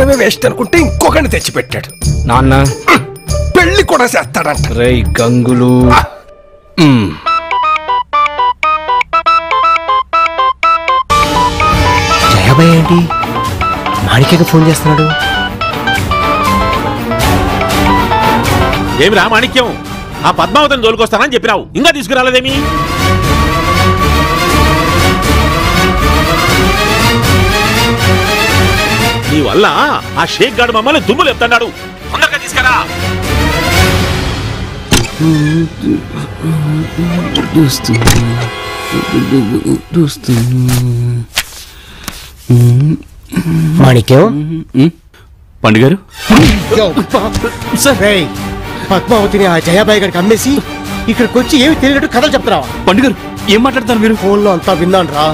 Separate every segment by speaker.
Speaker 1: తెచ్చుకోవడమే waste అనుకుంటే ఇంకొకరిని తెచ్చిపెట్టాడు
Speaker 2: నాన్న
Speaker 1: పెళ్లి కూడా చేస్తాడంట
Speaker 2: రై గంగులు మ్మ్.
Speaker 3: జయాబాయ్ ఏంటి మాణిక్యకి ఫోన్ చేస్తున్నాడు
Speaker 4: ఏమి రా మాణిక్యం ఆ పద్మావతిని తోలుకొస్తానని చెప్పినావు ఇంకా తీసుకురాలేదేమి నీ వల్ల ఆ షేక్ గాడు మమ్మల్ని దుమ్ములు ఎత్తన్నాడు తొందరగా తీసుకురా
Speaker 3: మాణిక్యం
Speaker 2: పండుగారు
Speaker 3: రేయ్, పద్మావతిని ఆ జయాబాయి గారికి అమ్మేసి ఇక్కడికి వచ్చి ఏమి తెలియనట్టు కథలు చెప్తున్నావా
Speaker 2: పండుగారు ఏం మాట్లాడతారు మీరు
Speaker 3: ఫోన్లో అంతా విన్నాను రా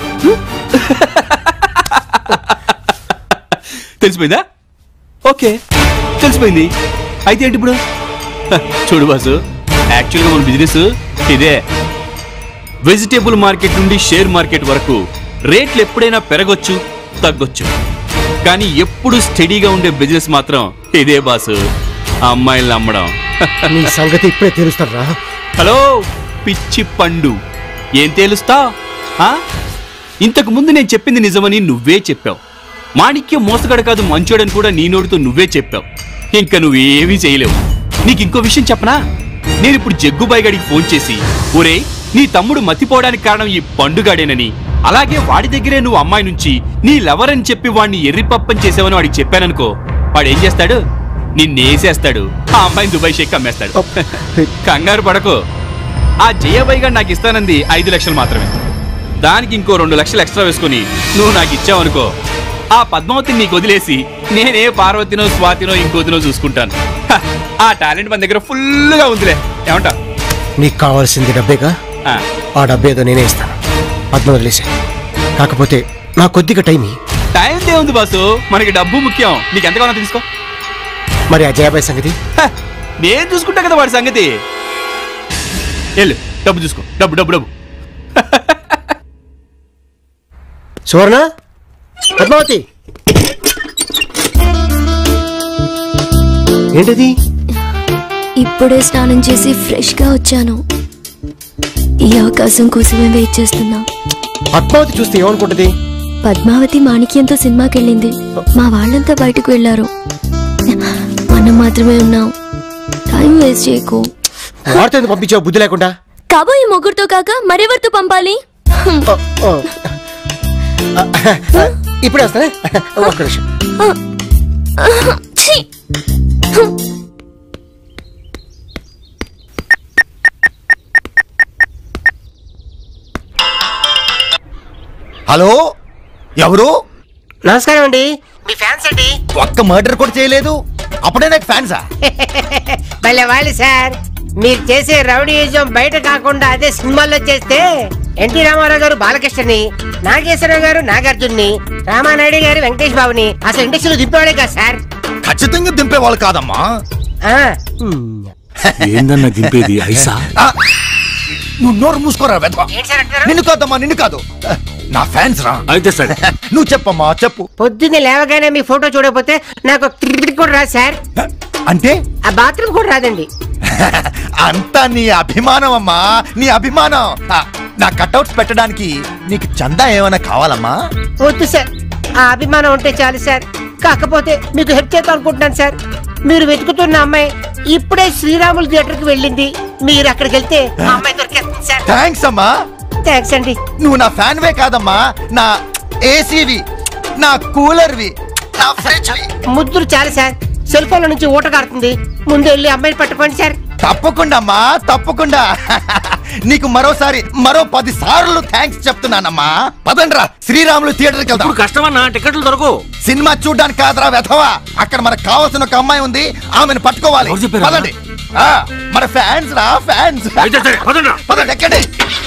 Speaker 2: తెలిసిపోయిందా ఓకే తెలిసిపోయింది అయితే ఏంటి ఇప్పుడు హ, చూడు బాసు యాక్చువల్గా మన బిజినెస్ ఇదే వెజిటేబుల్ మార్కెట్ నుండి షేర్ మార్కెట్ వరకు రేట్లు ఎప్పుడైనా పెరగొచ్చు తగ్గొచ్చు కానీ ఎప్పుడు స్టడీగా ఉండే బిజినెస్ మాత్రం ఇదే బాసు ఆ అమ్మాయిల్ని అమ్మడం
Speaker 3: నీ సంగతి ఇప్పుడే తెలుస్తాడు రా
Speaker 2: హలో పిచ్చి పండు ఏం తేలుస్తా ఆ? ఇంతకు ముందు నేను చెప్పింది నిజమని నువ్వే చెప్పావు మాణిక్యం మోసగాడు కాదు మంచోడని కూడా నీ నోటితో నువ్వే చెప్పావు ఇంకా నువ్వేమీ చేయలేవు నీకు ఇంకో విషయం చెప్పనా నేను ఇప్పుడు జగ్గుబాయి గడికి ఫోన్ చేసి ఒరే నీ తమ్ముడు మతిపోవడానికి కారణం ఈ పండుగాడేనని అలాగే వాడి దగ్గరే నువ్వు అమ్మాయి నుంచి నీ లవర్ అని చెప్పి వాడిని ఎర్రిపప్పని చేసావని వాడికి చెప్పాననుకో వాడు ఏం చేస్తాడు నిన్నేసేస్తాడు ఆ అమ్మాయిని దుబాయ్ షేక్ అమ్మేస్తాడు కంగారు పడకు ఆ జయబాయి గారు నాకు ఇస్తానంది ఐదు లక్షలు మాత్రమే దానికి ఇంకో రెండు లక్షలు ఎక్స్ట్రా వేసుకుని నువ్వు నాకు ఇచ్చావనుకో ఆ పద్మావతిని నీకు వదిలేసి నేనే పార్వతినో స్వాతినో ఇంకోతినో చూసుకుంటాను హ, ఆ టాలెంట్ మన దగ్గర ఫుల్గా ఉందిలే ఏమంటా
Speaker 3: నీకు కావాల్సింది డబ్బేగా ఆ డబ్బేదో నేనే ఇస్తాను పద్మ వదిలేసే కాకపోతే నా కొద్దిగా టైం ఇయ్యి.
Speaker 2: టైం ఉంది బాసు మనకి డబ్బు ముఖ్యం నీకు ఎంత కావాలో తీసుకో
Speaker 3: మరి ఆ జయాబాయి సంగతి
Speaker 2: హ, నేను చూసుకుంటా కదా వాడి సంగతి వెళ్ళు డబ్బు చూసుకో డబ్బు డబ్బు డబ్బు
Speaker 3: సువర్ణ పద్మావతి ఏంటిది
Speaker 5: ఇప్పుడే స్నానం చేసి ఫ్రెష్ గా వచ్చాను ఈ అవకాశం కోసమే వెయిట్ చేస్తున్నా
Speaker 3: పద్మావతి చూస్తే ఏమనుకుంటది
Speaker 5: పద్మావతి మాణిక్యంతో సినిమాకి వెళ్ళింది మా వాళ్ళంతా బయటకు వెళ్ళారు మనం మాత్రమే ఉన్నాం టైం వేస్ట్ చేయకు
Speaker 3: వాడితో ఎందుకు పంపించావు బుద్ధి లేకుండా
Speaker 5: కాబోయే మొగ్గురితో కాక మరెవరితో పంపాలి
Speaker 3: ఓ, ఓ. ఆ, ఆ, ఇప్పుడే వస్తానే ఒక్క నిమిషం
Speaker 5: ఛీ!
Speaker 6: హలో ఎవరు
Speaker 3: నమస్కారం అండి మీ ఫ్యాన్స్ అండి
Speaker 6: ఒక్క మర్డర్ కూడా చేయలేదు అప్పుడే నాకు ఫ్యాన్సా
Speaker 7: భలే వాళ్ళు సార్ మీరు చేసే రౌడీయిజం బయట కాకుండా అదే సినిమాల్లో చేస్తే ఎన్టీ రామారావు గారు బాలకృష్ణని నాగేశ్వరరావు గారు నాగార్జున్ని రామానాయుడు గారు వెంకటేష్ బాబుని అసలు ఇండస్ట్రీలో దింపేవాడే కదా సార్
Speaker 6: ఖచ్చితంగా దింపేవాళ్ళు కాదమ్మా
Speaker 7: ఆ,
Speaker 4: ఏందన్నా దింపేది ఐసా
Speaker 6: ఆ, నువ్వు నోరు మూసుకోరా వెధవ
Speaker 7: ఏంటి సార్ అంటారు
Speaker 6: నిన్ను కాదమ్మా నిన్ను కాదు నా ఫ్యాన్స్ రా
Speaker 4: అయితే సరే
Speaker 6: నువ్వు చెప్పమ్మా చెప్పు
Speaker 7: పొద్దున్నే లేవగానే మీ ఫోటో చూడకపోతే నాకు టికెట్ కూడా రాదు సార్
Speaker 6: అంటే
Speaker 7: ఆ బాత్రూమ్ కూడా రాదండి
Speaker 6: అంతా నీ అభిమానం అమ్మా నీ అభిమానం ఆ, నా కట్అవుట్స్ పెట్టడానికి నీకు చందా ఏమైనా కావాలమ్మా
Speaker 7: వద్దు సార్ ఆ అభిమానం ఉంటే చాలు సార్ కాకపోతే మీకు హెల్ప్ చేద్దాం అనుకుంటున్నాను సార్ మీరు వెతుకుతున్న అమ్మాయి ఇప్పుడే శ్రీరాములు థియేటర్ కి వెళ్ళింది మీరు అక్కడికి వెళ్తే ఆ అమ్మాయి దొరికేస్తుంది సార్
Speaker 6: థ్యాంక్స్ అమ్మా
Speaker 7: థ్యాంక్స్ అండి
Speaker 6: నువ్వు నా ఫ్యాన్వే కాదమ్మా నా ఏసీవి నా కూలర్వి నా ఫ్రిడ్జ్వి
Speaker 7: ముద్దులు చాలు సార్ సెల్ ఫోన్ నుంచి ఊట కారుతుంది ముందు వెళ్ళి అమ్మాయిని పట్టుకోండి సార్
Speaker 6: తప్పకుండా అమ్మా తప్పకుండా నీకు మరోసారి మరో పది సార్లు థ్యాంక్స్ చెప్తున్నానమ్మా పదండ్రా శ్రీరాములు థియేటర్కి వెళ్దాం
Speaker 4: ఇప్పుడు కష్టమన్నా టికెట్లు దొరకవు
Speaker 6: సినిమా చూడడానికి కాదురా వెధవా అక్కడ మనకు కావాల్సిన ఒక అమ్మాయి ఉంది ఆమెను పట్టుకోవాలి
Speaker 4: ఎవరు చెప్పారు?
Speaker 6: పదండి ఆ, మన ఫ్యాన్స్ రా ఫ్యాన్స్
Speaker 4: అయితే సరే, పదండ్రా.
Speaker 6: పదండి ఎక్కండి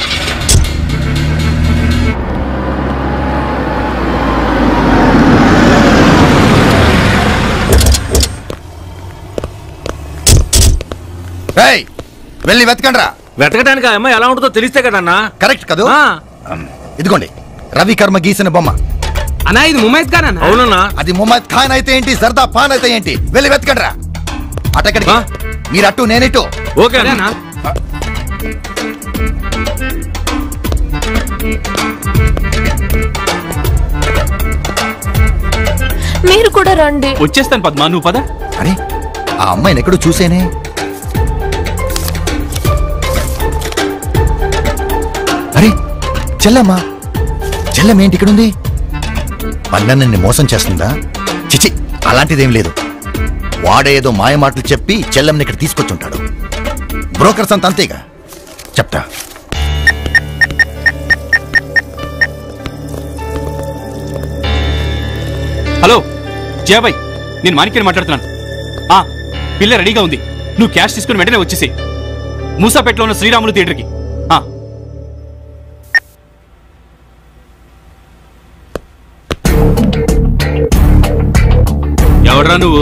Speaker 6: రేయ్, వెళ్ళి వెతకండి రా
Speaker 4: వెతకడానికి ఆ అమ్మాయి ఎలా ఉంటుందో తెలిస్తే కదన్నా
Speaker 6: కరెక్ట్ కదూ
Speaker 4: ఆ.
Speaker 6: ఇదిగోండి రవి కర్మ గీసిన బొమ్మ
Speaker 8: అన్నా ఇది ముమైద్ ఖాన్ అన్న
Speaker 4: అవునన్నా
Speaker 6: అది ముహమ్మద్ ఖాన్ అయితే ఏంటి సర్దా ఖాన్ అయితే ఏంటి వెళ్ళి వెతకండ్రా అటక్కడికి
Speaker 4: ఆ?
Speaker 6: మీరు అటు నేనిటు
Speaker 4: ఓకే అన్న
Speaker 8: అన్నా
Speaker 5: మీరు కూడా రండి
Speaker 2: వచ్చేస్తాను పద్మా నువ్వు పద
Speaker 6: అరే ఆ అమ్మాయిని ఎక్కడో చూసేనే అరే చెల్లమ్మా చెల్లమ్మ ఏంటి ఇక్కడుంది పన్నెండుని మోసం చేస్తుందా చిచి అలాంటిదేం లేదు వాడే ఏదో మాయ మాటలు చెప్పి చెల్లెమ్మని ఇక్కడ తీసుకొచ్చుంటాడు బ్రోకర్స్ అంత అంతేగా చెప్తా
Speaker 2: హలో జయాబాయ్ నేను మాణిక్యని మాట్లాడుతున్నాను ఆ పిల్ల రెడీగా ఉంది నువ్వు క్యాష్ తీసుకుని వెంటనే వచ్చేసేయ్ మూసాపేటలో ఉన్న శ్రీరాములు థియేటర్కి ఆ. ఎవడ్రా నువ్వు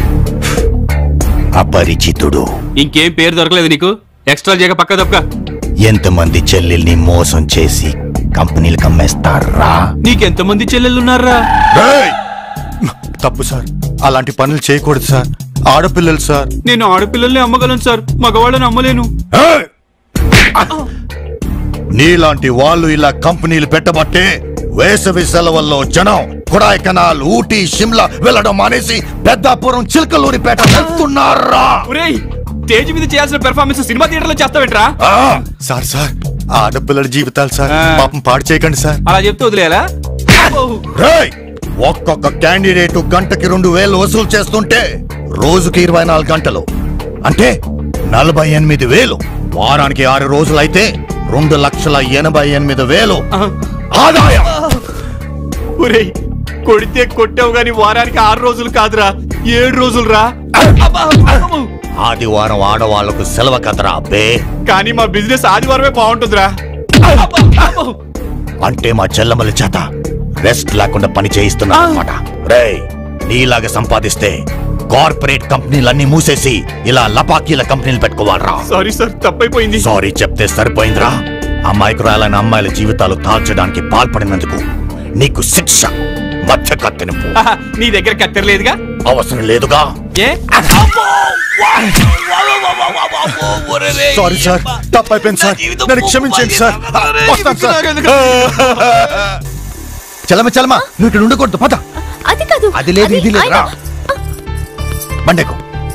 Speaker 6: అపరిచితుడు
Speaker 2: ఇంకేం పేరు దొరకలేదు నీకు ఎక్స్ట్రా చేయక పక్క తప్పక
Speaker 6: ఎంతమంది చెల్లెల్ని మోసం చేసి కంపెనీలకు అమ్మేస్తారా
Speaker 2: నీకెంతమంది చెల్లెళ్ళున్నారా
Speaker 6: ఏయ్! తప్పు సార్ అలాంటి పనులు చేయకూడదు సార్ ఆడపిల్లలు సార్
Speaker 2: నేను ఆడపిల్లల్ని అమ్మగలను సార్ మగవాళ్ళని అమ్మలేను
Speaker 6: ఏయ్! నీలాంటి వాళ్ళు ఇలా కంపెనీలు పెట్టబట్టే వేసవి సెలవుల్లో జనం కొడాయికనాల్ ఊటీ షిమ్లా వెళ్ళడం మానేసి పెద్దాపురం చిలకలూరిపేట వెళ్తున్నారా
Speaker 2: ఒరేయ్ స్టేజ్ మీద చేయాల్సిన పెర్ఫార్మెన్స్ సినిమా థియేటర్లో చేస్తావేంట్రా
Speaker 6: ఆ! సార్ సార్ ఆడపిల్లల జీవితాలు సార్
Speaker 2: ఆ.
Speaker 6: పాపం పాడు చేయకండి సార్
Speaker 2: అలా చెప్తే వదిలేయాలా
Speaker 6: రేయ్! ఒక్కొక్క క్యాండిడేట్ గంటకి రెండు వేలు వసూలు చేస్తుంటే రోజుకి ఇరవై నాలుగు గంటలు అంటే నలభై ఎనిమిది వేలు వారానికి ఆరు రోజులైతే రెండు లక్షల ఎనభై ఎనిమిది వేలు ఆదాయం
Speaker 2: ఒరేయ్ కొడితే కొట్టావు గాని వారానికి ఆరు రోజులు కాదురా ఏడు రోజులు రా
Speaker 6: ఆదివారం ఆడవాళ్లకు సెలవు కదరా అబ్బే
Speaker 2: కానీ మా బిజినెస్ ఆదివారమే బాగుంటుందిరా
Speaker 6: అంటే మా చెల్లెమ్మల చేత రెస్ట్ లేకుండా పని చేయిస్తున్నా అనమాట రేయ్ నీలాగా సంపాదిస్తే కార్పొరేట్ కంపెనీలన్నీ మూసేసి ఇలా లపాకీల కంపెనీలు పెట్టుకోవాలరా
Speaker 2: సారీ సార్ తప్పైపోయింది
Speaker 6: సారీ చెప్తే సరిపోయిందిరా అమాయకురాలైన అమ్మాయిల జీవితాలు తాల్చడానికి పాల్పడినందుకు నీకు శిక్ష మధ్య కత్తినిపు
Speaker 2: ఆహా, నీ దగ్గర కత్తెరలేదుగా
Speaker 6: అవసరం లేదుగా
Speaker 2: ఏ
Speaker 6: సారీ సార్ తప్పైపోయింది సార్ నన్ను క్షమించండి సార్ వస్తాను సార్ చలమ చలమ నువ్వు ఇక్కడ ఉండకూడదు పద
Speaker 5: అది కాదు
Speaker 6: అది లేదు ఇది లేదు రా
Speaker 5: ఆయన-
Speaker 6: బండకు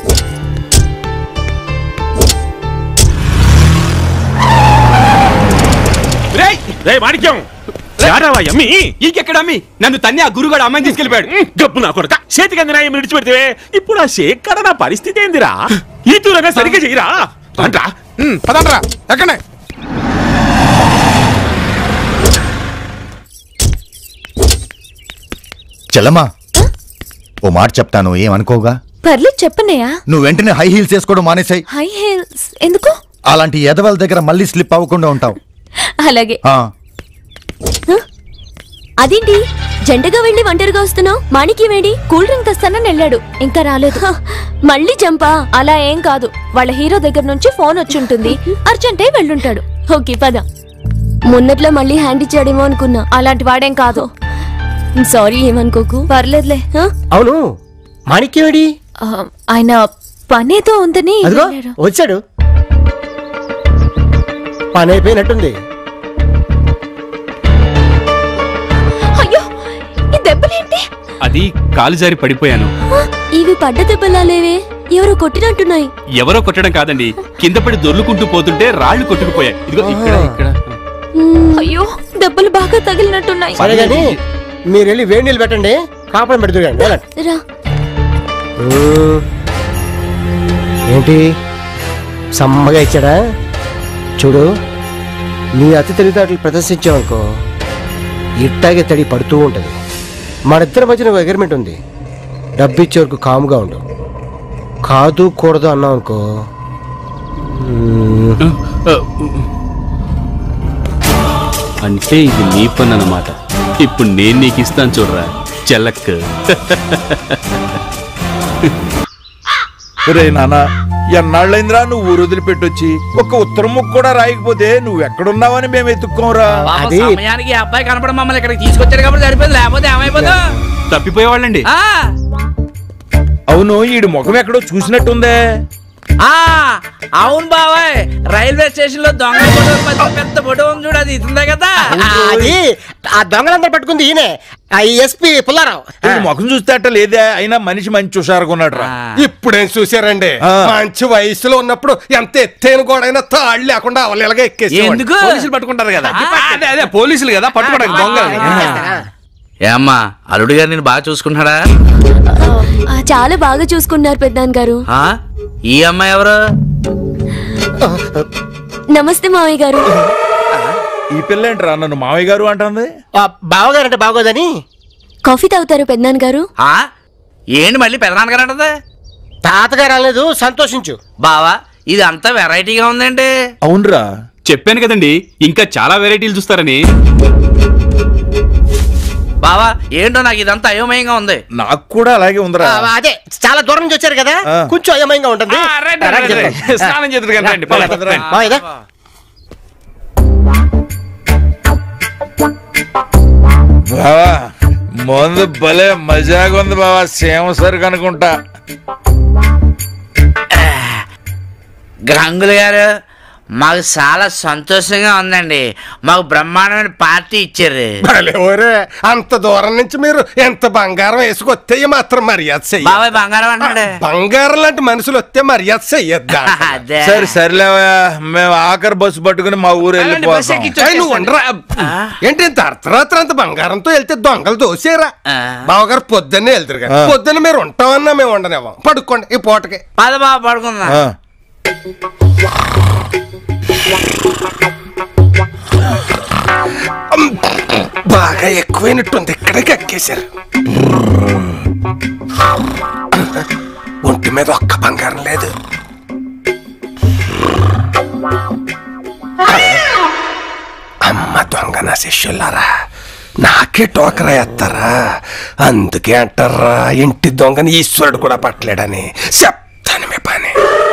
Speaker 2: రేయ్
Speaker 4: రే మాణిక్యం యారావా అమ్మి
Speaker 2: ఇంకెక్కడ అమ్మి నన్ను తన్ని ఆ గురుగాడు అమ్మాయిని తీసుకెళ్ళిపోయాడు
Speaker 4: గప్పు నా కొడక చేతికి అందిన ఏమి విడిచిపెడితే ఇప్పుడు ఆ షేక్ కాడ నా పరిస్థితి ఏందిరా ఈ తూరంగా సరిగ్గా చెయ్యరా అంటా
Speaker 1: పదండ్రా ఎక్కడే
Speaker 6: చెల్లమ్మా ఓ మాట చెప్తాను ఏమనుకోగా
Speaker 5: పర్లేదు చెప్పనయ్యా
Speaker 6: నువ్వు వెంటనే హై హీల్స్ వేసుకోవడం మానేసాయి
Speaker 5: హై హీల్స్ ఎందుకు
Speaker 6: అలాంటి ఎదవల దగ్గర మళ్ళీ స్లిప్ అవ్వకుండా ఉంటావు
Speaker 5: అలాగే
Speaker 6: ఆ,
Speaker 5: అదేంటి జంటగా వెళ్ళి ఒంటరిగా వస్తున్నావు మాణిక్యం వేడి కూల్ డ్రింక్ తెస్తానని వెళ్ళాడు ఇంకా రాలేదు మళ్ళీ చంపా అలా ఏం కాదు వాళ్ళ హీరో దగ్గర నుంచి ఫోన్ వచ్చి ఉంటుంది అర్జెంటే వెళ్ళుంటాడు ఓకే పద మొన్నట్లో మళ్ళీ హ్యాండ్ ఇచ్చాడేమో అనుకున్నా అలాంటి వాడేం కాదు సారీ ఏమనుకోకు పర్లేదులే ఆ?
Speaker 3: అవును మాణిక్యమేడి
Speaker 5: ఆ, ఆయన పనేదో ఉందని
Speaker 3: అదిగో
Speaker 5: వెళ్ళారు.
Speaker 3: వచ్చాడు పని అయిపోయినట్టుంది
Speaker 5: అయ్యో ఈ దెబ్బలేంటి
Speaker 2: అది కాలు జారి పడిపోయాను
Speaker 5: ఆ, ఇవి పడ్డ దెబ్బలా లేవే ఎవరో కొట్టినట్టున్నాయి
Speaker 2: ఎవరో కొట్టడం కాదండి కింద పడి దొర్లుకుంటూ పోతుంటే రాళ్లు కొట్టుకుపోయాయి ఇదిగో ఇక్కడ ఇక్కడ
Speaker 5: అయ్యో దెబ్బలు బాగా తగిలినట్టున్నాయి
Speaker 3: సరే కానీ మీరు వెళ్ళి వేడి నీళ్ళు పెట్టండి కాపడం పెడుతురండి వెళ్ళండి
Speaker 5: రా
Speaker 3: మ్మ్. ఏంటి సమ్మగా ఇచ్చాడా చూడు నీ అతి తెలివితేటలు ప్రదర్శించావనుకో ఇట్టాగే తడి పడుతూ ఉంటుంది మన ఇద్దరి మధ్యన ఒక అగ్రిమెంట్ ఉంది డబ్బు ఇచ్చే వరకు కాముగా ఉండు కాదు కూడదు అన్నావు అనుకో మ్మ్.
Speaker 2: అంటే ఇది నీ పని అన్నమాట ఇప్పుడు నేను నీకు ఇస్తాను చూడరా చెల్లక్
Speaker 8: రే నాన్న ఎన్నాళ్ళైందిరా నువ్వు ఊరు వదిలిపెట్టొచ్చి ఒక్క ఉత్తరం ముక్క కూడా రాయకపోతే నువ్వు ఎక్కడున్నావని మేము ఎత్తుక్కోరా
Speaker 3: అది-
Speaker 9: సమయానికి ఈ అబ్బాయి కనపడం మమ్మల్ని ఇక్కడికి తీసుకొచ్చాడు కాబట్టి సరిపోయింది లేకపోతే ఏమైపోతా
Speaker 2: తప్పిపోయేవాళ్ళండి
Speaker 8: అవును ఈడు ముఖం ఎక్కడో చూసినట్టుందే
Speaker 9: అవును బాబాయ్ రైల్వే స్టేషన్ లో దొంగ ఫోటో మధ్య పెద్ద ఫోటో ఉంది చూడు అది ఇస్తుందే కదా
Speaker 3: అది ఆ దొంగలందరూ పట్టుకుంది ఈయనే ఆ ఎస్పీ పుల్లారావు
Speaker 8: ఈడు ముఖం చూస్తే అట్ట లేదే అయినా మనిషి మంచి హుషారుకున్నాడు రా
Speaker 1: ఇప్పుడేం చూసారండి
Speaker 8: ఆ.
Speaker 1: మంచి వయసులో ఉన్నప్పుడు ఎంత ఎత్తైన గోడైనా తాళ్ళు లేకుండా అవలేలాగా ఎక్కేసి
Speaker 9: ఎందుకు
Speaker 2: పోలీసులు పట్టుకుంటారు కదా అదే అదే పోలీసులు కదా పట్టుకోవడానికి దొంగలు
Speaker 9: ఏమ్మా అల్లుడు గారు నేను బాగా చూసుకుంటున్నాడా
Speaker 5: ఆ, చాలా బాగా చూసుకున్నారు పెద్దాన్ గారు
Speaker 9: ఆ? ఈ అమ్మాయి ఎవరు
Speaker 5: నమస్తే మావయ్య గారు
Speaker 8: ఈ పిల్ల ఏంట్రా నన్ను మావయ్య గారు అంటుంది
Speaker 3: బావగారంటే బాగోదని
Speaker 5: కాఫీ తాగుతారు పెద్దాన్ గారు
Speaker 9: ఆ? ఏంటి మళ్ళీ పెదనాన్నగారు అంటది
Speaker 3: తాతగారు రాలేదు సంతోషించు
Speaker 9: బావా ఇది అంతా వెరైటీగా ఉందండి
Speaker 8: అవునరా
Speaker 2: చెప్పాను కదండి ఇంకా చాలా వెరైటీలు చూస్తారని
Speaker 9: బావా ఏంటో నాకు ఇదంతా అయోమయంగా ఉంది
Speaker 8: నాకు కూడా అలాగే ఉందిరా
Speaker 3: ఆ, అదే చాలా దూరం నుంచి వచ్చారు కదా
Speaker 8: ఆ.
Speaker 3: కొంచెం అయమయంగా ఉంటుంది రండి చెప్తాను.
Speaker 2: స్నానం చేద్దరు కదా రండి
Speaker 3: పద, పద, రండి. మావయ్యదా?
Speaker 8: బావా మందు భలే మజాగా ఉంది బావా సేమ సరుకు అనుకుంటా
Speaker 9: గంగులు గారు మాకు చాలా సంతోషంగా ఉందండి మాకు బ్రహ్మాండమైన పార్టీ ఇచ్చారు
Speaker 1: భలే ఓరే అంత దూరం నుంచి మీరు ఎంత బంగారం వేసుకొస్తే మాత్రం మర్యాద చెయ్యాలి
Speaker 9: బాబాయ్ బంగారం అంటాడు
Speaker 1: బంగారం లాంటి మనుషులు వస్తే మర్యాద చెయ్యొద్దా
Speaker 9: అదే
Speaker 8: సరే సరేలేవా మేము ఆఖరి బస్సు పట్టుకుని మా ఊరు వెళ్ళిపోతాం
Speaker 1: ఏయ్, నువ్వు ఉండరా ఏంటి ఇంత అర్ధరాత్రి అంత బంగారంతో వెళ్తే దొంగలు దోసేరా
Speaker 9: ఆ.
Speaker 1: బావగారు పొద్దున్నే వెళ్తారు కదా
Speaker 8: ఆ.
Speaker 1: పొద్దున్న మీరు ఉంటామన్నా మేము ఉండనివ్వం పడుకోండి ఈ పూటకి
Speaker 9: పద బాబా పడుకుందాం
Speaker 8: ఆ.
Speaker 1: బాగా ఎక్కువైనట్టుంది ఇక్కడికి ఎక్కేశారు ఒంటి మీద ఒక్క బంగారం లేదు అమ్మ దొంగ నా శిష్యులారా నాకే టోకరా ఎత్తారా అందుకే అంటారా ఇంటి దొంగని ఈశ్వరుడు కూడా పట్టలేడని చెప్తాను మీ పని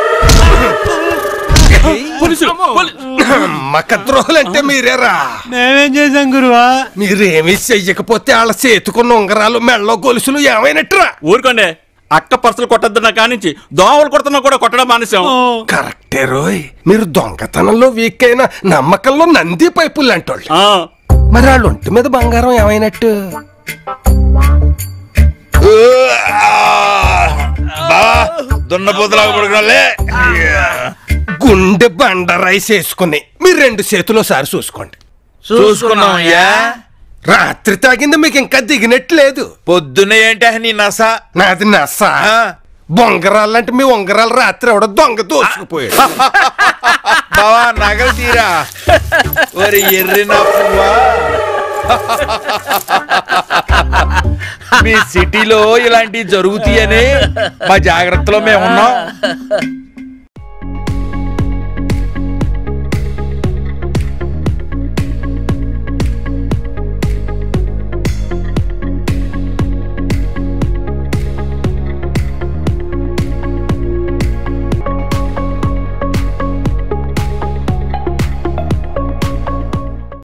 Speaker 1: అమ్మక ద్రోహులంటే మీరేరా
Speaker 3: మేమేం చేసాం గురువా
Speaker 1: మీరేమీ చెయ్యకపోతే వాళ్ళ చేతుకున్న ఉంగరాలు మెళ్ళో గొలుసులు ఏమైనట్టురా
Speaker 4: ఊరుకోండి అక్క పర్సలు కొట్టద్దున్న కానించి దోమలు కొడుతున్నా కూడా కొట్టడం మానేశాం
Speaker 1: కరెక్టే రోయ్ మీరు దొంగతనంలో వీక్ అయిన నమ్మకంలో నంది పైపులు అంటోళ్ళు
Speaker 4: ఆ,
Speaker 1: మరి వాళ్ళ ఒంటి మీద బంగారం ఏమైనట్టు
Speaker 8: బావా దున్నపోతులాగా పడుకున్నాలే
Speaker 1: గుండె బండ రైస్ వేసుకుని మీరు రెండు చేతులు సారి చూసుకోండి
Speaker 8: చూసుకున్నాం యా
Speaker 1: రాత్రి తాగింది మీకు ఇంకా దిగినట్లేదు
Speaker 8: పొద్దున్న ఏంటి నీ నస
Speaker 1: నాది నస
Speaker 8: ఆ.
Speaker 1: బొంగరాలంటే మీ ఉంగరాలు రాత్రి ఎవడో దొంగ దోసుకుపోయాడు
Speaker 8: బావా నగలు తీరా ఒరి ఎర్రి నా పువ్వా మీ సిటీలో ఇలాంటివి జరుగుతాయని మా జాగ్రత్తలో మేము ఉన్నాం